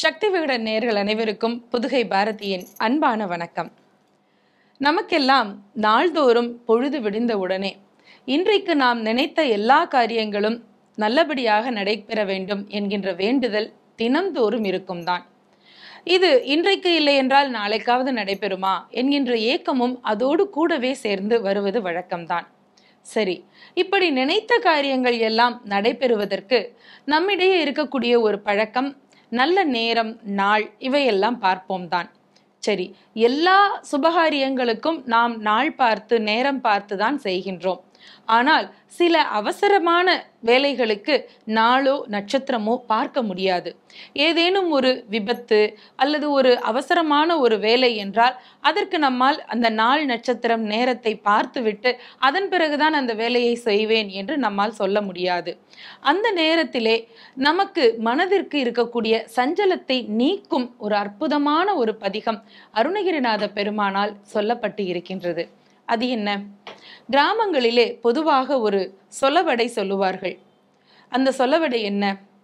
சக்தி விகடன் நேர்கள் அனைவருக்கும் புதுகை பாரதியின் அன்பான வணக்கம் நமக்கெல்லாம் நாள்தோறும் பொழுது விடிந்த உடனே இன்றைக்கு நாம் நினைத்த எல்லா காரியங்களும் நல்லபடியாக நடைபெற வேண்டும் என்கின்ற வேண்டுதல் தினம்தோறும் இருக்கும் தான் இது இன்றைக்கு இல்லை என்றால் நாளைக்காவது நடைபெறுமா என்கின்ற ஏக்கமும் அதோடு கூடவே சேர்ந்து வருவது வழக்கம்தான் சரி இப்படி நினைத்த காரியங்கள் எல்லாம் நடைபெறுவதற்கு நம்மிடையே இருக்கக்கூடிய ஒரு பழக்கம் நல்ல நேரம் நாள் இவையெல்லாம் பார்ப்போம் தான் சரி எல்லா சுபகாரியங்களுக்கும் நாம் நாள் பார்த்து நேரம் பார்த்து தான் செய்கின்றோம் ஆனால் சில அவசரமான வேலைகளுக்கு நாளோ நட்சத்திரமோ பார்க்க முடியாது ஏதேனும் ஒரு விபத்து அல்லது ஒரு அவசரமான ஒரு வேலை என்றால் அதற்கு நம்மால் அந்த நாள் நட்சத்திரம் நேரத்தை பார்த்துவிட்டு அதன் பிறகுதான் அந்த வேலையை செய்வேன் என்று நம்மால் சொல்ல முடியாது அந்த நேரத்திலே நமக்கு மனதிற்கு இருக்கக்கூடிய சஞ்சலத்தை நீக்கும் ஒரு அற்புதமான ஒரு பதிகம் அருணகிரிநாத பெருமானால் சொல்லப்பட்டு இருக்கின்றது அது என்ன கிராமங்களிலே பொதுவாக ஒரு சொலவடை சொல்லுவார்கள் அந்த சொலவடை என்ன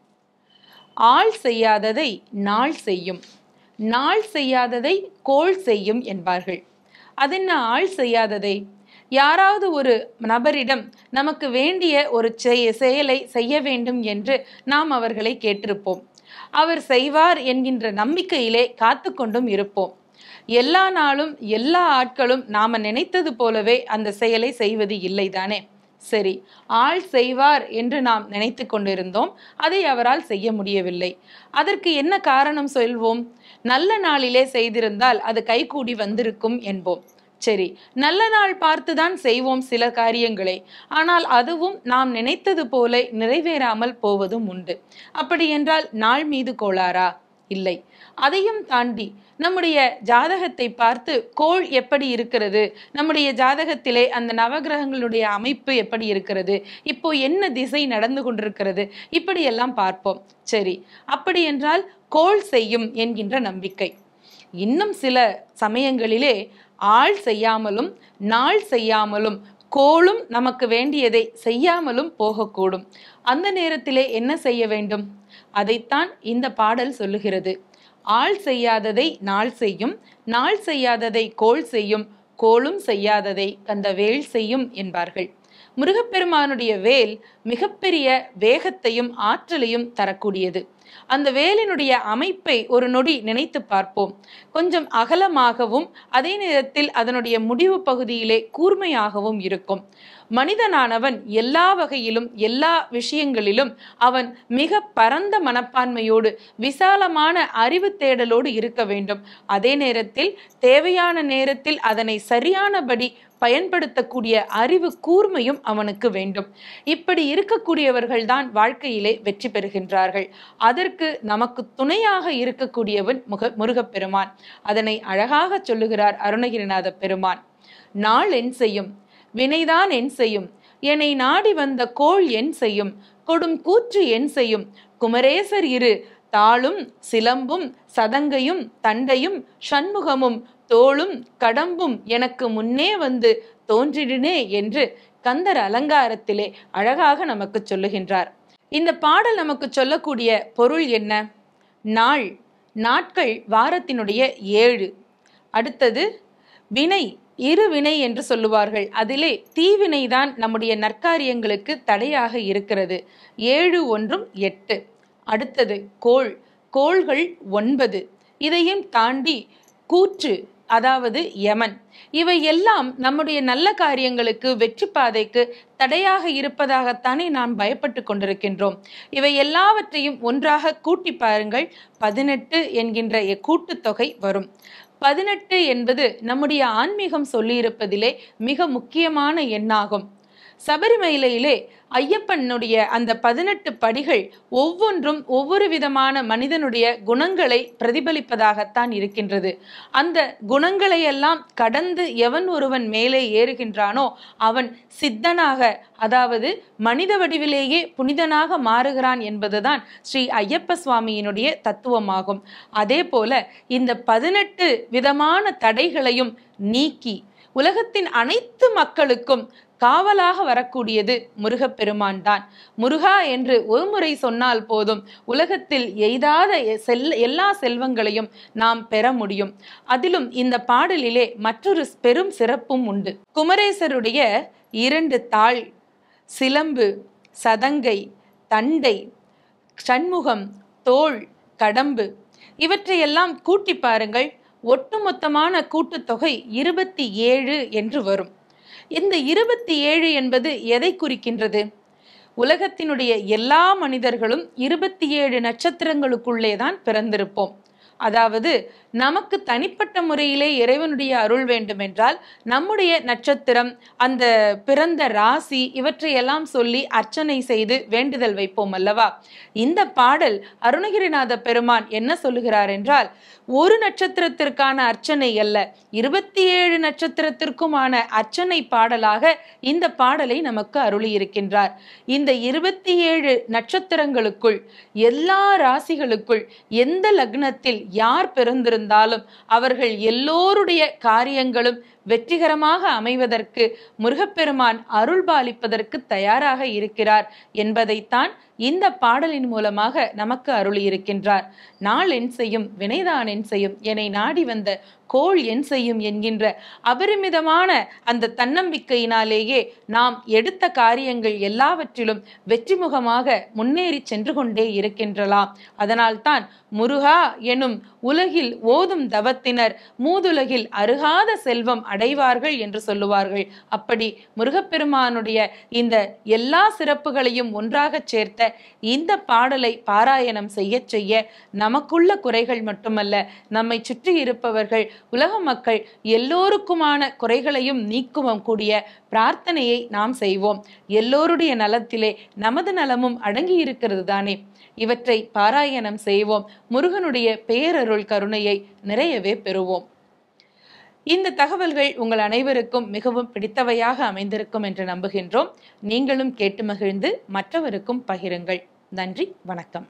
ஆள் செய்யாததை நாள் செய்யும் நாள் செய்யாததை கோள் செய்யும் என்பார்கள் அதென்ன ஆள் செய்யாததை யாராவது ஒரு நபரிடம் நமக்கு வேண்டிய ஒரு செய- செயலை செய்ய வேண்டும் என்று நாம் அவர்களை கேட்டிருப்போம் அவர் செய்வார் என்கின்ற நம்பிக்கையிலே காத்து கொண்டும் இருப்போம் எல்லா நாளும் எல்லா ஆட்களும் நாம நினைத்தது போலவே அந்த செயலை செய்வது இல்லைதானே சரி ஆள் செய்வார் என்று நாம் நினைத்து கொண்டிருந்தோம் அதை அவரால் செய்ய முடியவில்லை அதற்கு என்ன காரணம் சொல்வோம் நல்ல நாளிலே செய்திருந்தால் அது கைகூடி வந்திருக்கும் என்போம் சரி நல்ல நாள் பார்த்துதான் செய்வோம் சில காரியங்களை ஆனால் அதுவும் நாம் நினைத்தது போல நிறைவேறாமல் போவதும் உண்டு அப்படி என்றால் நாள் மீது கோளாறா இல்லை அதையும் தாண்டி நம்முடைய ஜாதகத்தை பார்த்து கோள் எப்படி இருக்கிறது நம்முடைய ஜாதகத்திலே அந்த நவகிரகங்களுடைய அமைப்பு எப்படி இருக்கிறது இப்போ என்ன திசை நடந்து கொண்டிருக்கிறது இப்படியெல்லாம் பார்ப்போம் சரி அப்படி என்றால் கோள் செய்யும் என்கின்ற நம்பிக்கை இன்னும் சில சமயங்களிலே ஆள் செய்யாமலும் நாள் செய்யாமலும் கோளும் நமக்கு வேண்டியதை செய்யாமலும் போகக்கூடும் அந்த நேரத்திலே என்ன செய்ய வேண்டும் அதைத்தான் இந்த பாடல் சொல்லுகிறது ஆள் செய்யாததை நாள் செய்யும் நாள் செய்யாததை கோள் செய்யும் கோளும் செய்யாததை கந்த வேல் செய்யும் என்பார்கள் முருகப்பெருமானுடைய வேல் மிகப்பெரிய வேகத்தையும் ஆற்றலையும் தரக்கூடியது அந்த வேலினுடைய அமைப்பை ஒரு நொடி நினைத்து பார்ப்போம் கொஞ்சம் அகலமாகவும் அதே நேரத்தில் அதனுடைய முடிவு பகுதியிலே கூர்மையாகவும் இருக்கும் மனிதனானவன் எல்லா வகையிலும் எல்லா விஷயங்களிலும் அவன் மிக பரந்த மனப்பான்மையோடு விசாலமான அறிவு தேடலோடு இருக்க வேண்டும் அதே நேரத்தில் தேவையான நேரத்தில் அதனை சரியானபடி பயன்படுத்தக்கூடிய அறிவு கூர்மையும் அவனுக்கு வேண்டும் இப்படி இருக்கக்கூடியவர்கள் தான் வாழ்க்கையிலே வெற்றி பெறுகின்றார்கள் அதற்கு நமக்கு துணையாக இருக்கக்கூடியவன் முக முருகப்பெருமான் அதனை அழகாக சொல்லுகிறார் அருணகிரிநாத பெருமான் நாள் என் செய்யும் வினைதான் என் செய்யும் என்னை நாடி வந்த கோள் என் செய்யும் கொடும் கூற்று என் செய்யும் குமரேசர் இரு தாளும் சிலம்பும் சதங்கையும் தண்டையும் சண்முகமும் தோளும் கடம்பும் எனக்கு முன்னே வந்து தோன்றிடினே என்று கந்தர் அலங்காரத்திலே அழகாக நமக்கு சொல்லுகின்றார் இந்த பாடல் நமக்கு சொல்லக்கூடிய பொருள் என்ன நாள் நாட்கள் வாரத்தினுடைய ஏழு அடுத்தது வினை இரு வினை என்று சொல்லுவார்கள் அதிலே தீவினைதான் நம்முடைய நற்காரியங்களுக்கு தடையாக இருக்கிறது ஏழு ஒன்றும் எட்டு அடுத்தது கோள் கோள்கள் ஒன்பது இதையும் தாண்டி கூற்று அதாவது யமன் இவை எல்லாம் நம்முடைய நல்ல காரியங்களுக்கு வெற்றி பாதைக்கு தடையாக இருப்பதாகத்தானே நாம் பயப்பட்டு கொண்டிருக்கின்றோம் இவை எல்லாவற்றையும் ஒன்றாக கூட்டி பாருங்கள் பதினெட்டு என்கின்ற கூட்டுத்தொகை வரும் பதினெட்டு என்பது நம்முடைய ஆன்மீகம் சொல்லியிருப்பதிலே மிக முக்கியமான எண்ணாகும் சபரிமலையிலே ஐயப்பனுடைய அந்த பதினெட்டு படிகள் ஒவ்வொன்றும் ஒவ்வொரு விதமான மனிதனுடைய குணங்களை பிரதிபலிப்பதாகத்தான் இருக்கின்றது அந்த குணங்களை எல்லாம் கடந்து எவன் ஒருவன் மேலே ஏறுகின்றானோ அவன் சித்தனாக அதாவது மனித வடிவிலேயே புனிதனாக மாறுகிறான் என்பதுதான் ஸ்ரீ ஐயப்ப சுவாமியினுடைய தத்துவமாகும் அதே போல இந்த பதினெட்டு விதமான தடைகளையும் நீக்கி உலகத்தின் அனைத்து மக்களுக்கும் காவலாக வரக்கூடியது முருகப்பெருமான் தான் முருகா என்று ஒரு முறை சொன்னால் போதும் உலகத்தில் எய்தாத எ- செல் எல்லா செல்வங்களையும் நாம் பெற முடியும் அதிலும் இந்த பாடலிலே மற்றொரு பெரும் சிறப்பும் உண்டு குமரேசருடைய இரண்டு தாள் சிலம்பு சதங்கை தண்டை சண்முகம் தோள் கடம்பு இவற்றையெல்லாம் கூட்டி பாருங்கள் ஒட்டுமொத்தமான கூட்டுத்தொகை இருபத்தி ஏழு என்று வரும் இந்த இருபத்தி ஏழு என்பது எதை குறிக்கின்றது உலகத்தினுடைய எல்லா மனிதர்களும் இருபத்தி ஏழு நட்சத்திரங்களுக்குள்ளே தான் பிறந்திருப்போம் அதாவது நமக்கு தனிப்பட்ட முறையிலே இறைவனுடைய அருள் வேண்டுமென்றால் நம்முடைய நட்சத்திரம் அந்த பிறந்த ராசி இவற்றையெல்லாம் சொல்லி அர்ச்சனை செய்து வேண்டுதல் வைப்போம் அல்லவா இந்த பாடல் அருணகிரிநாத பெருமான் என்ன சொல்லுகிறார் என்றால் ஒரு நட்சத்திரத்திற்கான அர்ச்சனை அல்ல இருபத்தி ஏழு நட்சத்திரத்திற்குமான அர்ச்சனை பாடலாக இந்த பாடலை நமக்கு அருளி இருக்கின்றார் இந்த இருபத்தி ஏழு நட்சத்திரங்களுக்குள் எல்லா ராசிகளுக்குள் எந்த லக்னத்தில் யார் பிறந்திருந்தாலும் அவர்கள் எல்லோருடைய காரியங்களும் வெற்றிகரமாக அமைவதற்கு முருகப்பெருமான் அருள் பாலிப்பதற்கு தயாராக இருக்கிறார் என்பதைத்தான் இந்த பாடலின் மூலமாக நமக்கு அருளி இருக்கின்றார் நாள் என் செய்யும் வினைதான் என் செய்யும் என்னை நாடி வந்த கோள் என் செய்யும் என்கின்ற அபரிமிதமான அந்த தன்னம்பிக்கையினாலேயே நாம் எடுத்த காரியங்கள் எல்லாவற்றிலும் வெற்றிமுகமாக முன்னேறி சென்று கொண்டே இருக்கின்றலாம் அதனால்தான் முருகா எனும் உலகில் ஓதும் தவத்தினர் மூதுலகில் அருகாத செல்வம் அடைவார்கள் என்று சொல்லுவார்கள் அப்படி முருகப்பெருமானுடைய இந்த எல்லா சிறப்புகளையும் ஒன்றாகச் சேர்த்த இந்த பாடலை பாராயணம் செய்ய செய்ய நமக்குள்ள குறைகள் மட்டுமல்ல நம்மை சுற்றி இருப்பவர்கள் உலக மக்கள் எல்லோருக்குமான குறைகளையும் நீக்குவோம் கூடிய பிரார்த்தனையை நாம் செய்வோம் எல்லோருடைய நலத்திலே நமது நலமும் அடங்கி இருக்கிறது தானே இவற்றை பாராயணம் செய்வோம் முருகனுடைய பேரருள் கருணையை நிறையவே பெறுவோம் இந்த தகவல்கள் உங்கள் அனைவருக்கும் மிகவும் பிடித்தவையாக அமைந்திருக்கும் என்று நம்புகின்றோம் நீங்களும் கேட்டு மகிழ்ந்து மற்றவருக்கும் பகிருங்கள் நன்றி வணக்கம்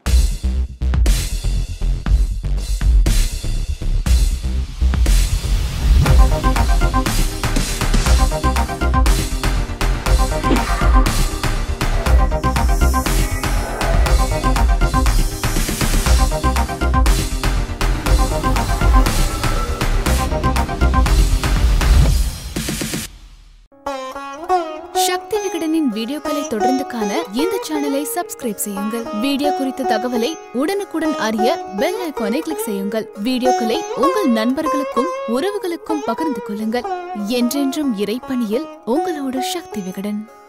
சக்தி விகடனின் வீடியோக்களை தொடர்ந்து காண இந்த சேனலை சப்ஸ்கிரைப் செய்யுங்கள் வீடியோ குறித்த தகவலை உடனுக்குடன் அறிய பெல் ஐகானை கிளிக் செய்யுங்கள் வீடியோக்களை உங்கள் நண்பர்களுக்கும் உறவுகளுக்கும் பகிர்ந்து கொள்ளுங்கள் என்றென்றும் இறைப்பணியில் உங்களோடு சக்தி விகடன்